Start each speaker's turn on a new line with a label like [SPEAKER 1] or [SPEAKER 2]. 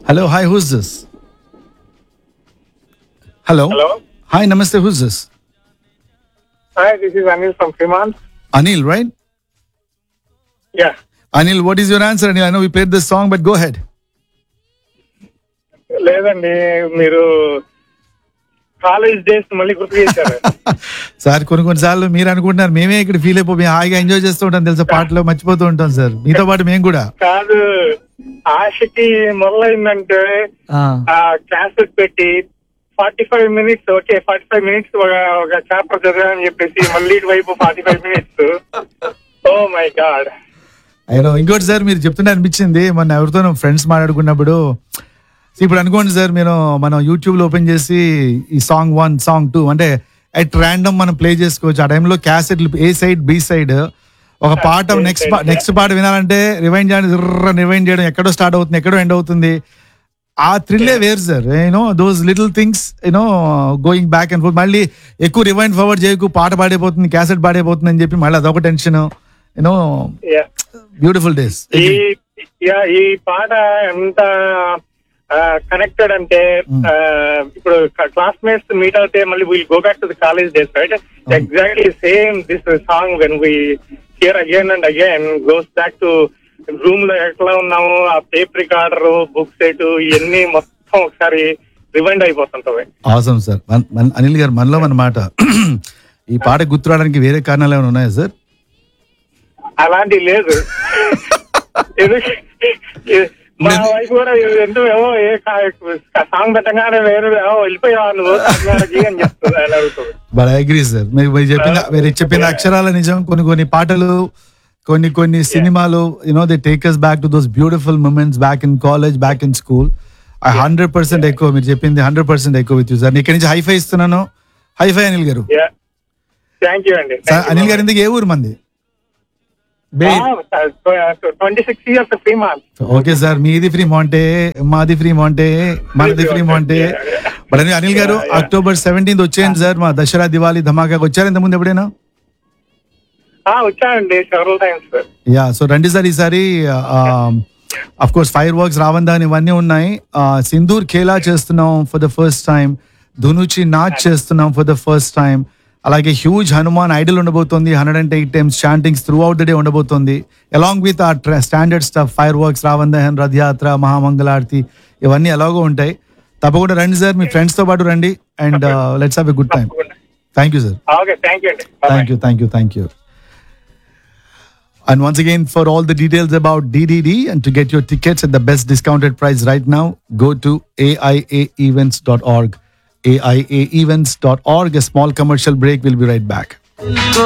[SPEAKER 1] Hello hi who's this hello
[SPEAKER 2] Hello.
[SPEAKER 1] Hi నమస్తే who's this
[SPEAKER 2] Hi, this is Anil from Fremont.
[SPEAKER 1] Anil right
[SPEAKER 2] Yeah.
[SPEAKER 1] Anil what is your answer Anil I know we played this song but go ahead
[SPEAKER 2] లేదండి మీరు college days మళ్ళీ గుర్తు చేశారు
[SPEAKER 1] sir కొన్ని కొన్నిసార్లు మీరు అనుకుంటున్నారు మేమే ఇక్కడ ఫీల్ అయిపో మేము హాయిగా ఎంజాయ్ చేస్తూ ఉంటాం తెలుసా పాటలో మర్చిపోతూ ఉంటాం సార్ మీతో పాటు మేము కూడా
[SPEAKER 2] కాదు ఆశకి మొదలైందంటే ఆ క్లాసెస్ పెట్టి forty five minutes okay forty five minutes ఒక ఒక చాప్టర్ చదివాని చెప్పేసి మళ్ళీ ఇటువైపు forty five minutes oh my god
[SPEAKER 1] అయినా ఇంకోటి సార్ మీరు చెప్తుంటే అనిపించింది మొన్న ఎవరితో ఫ్రెండ్స్ మాట్లాడుకున్నప్పుడు see, ఇప్పుడు అనుకోండి సార్ మీరు మనం యూట్యూబ్ లో ఓపెన్ చేసి ఈ సాంగ్ వన్ సాంగ్ టూ అంటే అట్ ర్యాండమ్ మనం ప్లే చేసుకోవచ్చు ఆ టైంలో క్యాసెట్లు ఏ సైడ్ బి సైడ్ ఒక పాట
[SPEAKER 2] A
[SPEAKER 1] నెక్స్ట్
[SPEAKER 2] side,
[SPEAKER 1] నెక్స్ట్ పాట వినాలంటే రివైండ్ చేయడం రివైండ్ చేయడం ఎక్కడో స్టార్ట్ అవుతుంది ఎక్కడో ఎండ్ అవుతుంది ఆ థ్రిల్లే వేరు sir you know those little things you know going back and forth మళ్ళీ ఎక్కువ రివైండ్ ఫార్వర్డ్ చేయకు పాట పాడైపోతుంది క్యాసెట్ పాడైపోతుంది అని చెప్పి మళ్ళీ అదొక టెన్షన్ యూనో బ్యూటిఫుల్ డేస్
[SPEAKER 2] ఈ యా, ఈ పాట ఎంత కనెక్టెడ్ అంటే
[SPEAKER 1] Mm.
[SPEAKER 2] ఆ, ఇప్పుడు క్లాస్మేట్స్ మీట్ అవుతే మళ్ళీ will go back to the college days right exactly same this song when we hear again and again goes back to room లో ఎట్లా ఉన్నాము ఆ టేప్ రికార్డర్ బుక్ సెట్ ఇవన్నీ మొత్తం ఒకసారి రివైండ్ అయిపోతుంటది
[SPEAKER 1] అవసరం సార్ మన- మన- అనిల్ గారు మనలో మన మాట ఈ పాట గుర్తురావడానికి వేరే కారణాలు ఏమైనా ఉన్నాయా సార్
[SPEAKER 2] అలాంటి లేదు ఎందుకు- ఇది- మా వైఫ్ కూడా ఎంతో ఏమో ఏ సాంగ్ పెట్టగానే వేరే ఏమో వెళ్ళిపోయావా నువ్వు తమిళనాడుకి అని చెప్తుంది అని అడుగుతుంది
[SPEAKER 1] బట్ ఐ అగ్రీ సార్ మీరు మీరు చెప్పిన మీరు చెప్పిన అక్షరాల నిజం కొన్ని కొన్ని పాటలు కొన్ని కొన్ని సినిమాలు you know they takes back to those beautiful moments back in college back in school I hundred percent ఎక్కువ మీరు చెప్పింది హండ్రెడ్ పర్సెంట్ ఎక్కువ విత్ యూ సార్ ఇక్కడి నుంచి హైఫై ఇస్తున్నాను హైఫై అనిల్ గారు
[SPEAKER 2] థ్యాంక్ యూ అండి
[SPEAKER 1] సార్ అనిల్ గారు ఇందుకు ఏ ఊరు మంది
[SPEAKER 2] twenty six years three months
[SPEAKER 1] okay sir మీది ఫ్రీ మాంటే మాది ఫ్రీ మాంటే మనది ఫ్రీ మాంటే బట్ అని అనిల్ గారు అక్టోబర్ సెవెంటీన్త్ వచ్చేయండి సార్ మా దసరా దివాళీ ధమాకాకి వచ్చారు ఇంత ముందు ఎప్పుడైనా
[SPEAKER 2] వచ్చానండి సెవెరల్ టైమ్స్
[SPEAKER 1] యా సో రండి సార్ ఈసారి అఫ్ కోర్స్ ఫైర్ వర్క్స్ రావందాని ఇవన్నీ ఉన్నాయి సింధూర్ ఖేలా చేస్తున్నాం for the first time Dhunuchi Naach చేస్తున్నాం ఫర్ ద ఫస్ట్ టైం అలాగే హ్యూజ్ హనుమాన్ ఐడల్ ఉండబోతుంది hundred and eight times chantings throughout the day ఉండబోతుంది అలాంగ్ విత్ ఆ standard stuff fireworks Ravandahan Rathyatra Mahamangalarati ఇవన్నీ ఎలాగో ఉంటాయి తప్పకుండా రండి సార్ మీ ఫ్రెండ్స్ తో పాటు రండి and let's have a good time thank you sir
[SPEAKER 2] okay thank you అండి
[SPEAKER 1] Thank you, thank you, thank you. And once again, for all the details about DDD and to get your tickets at the best discounted price right now, go to aiaevents.org. aiaevents.org. A small commercial break. We'll be right back.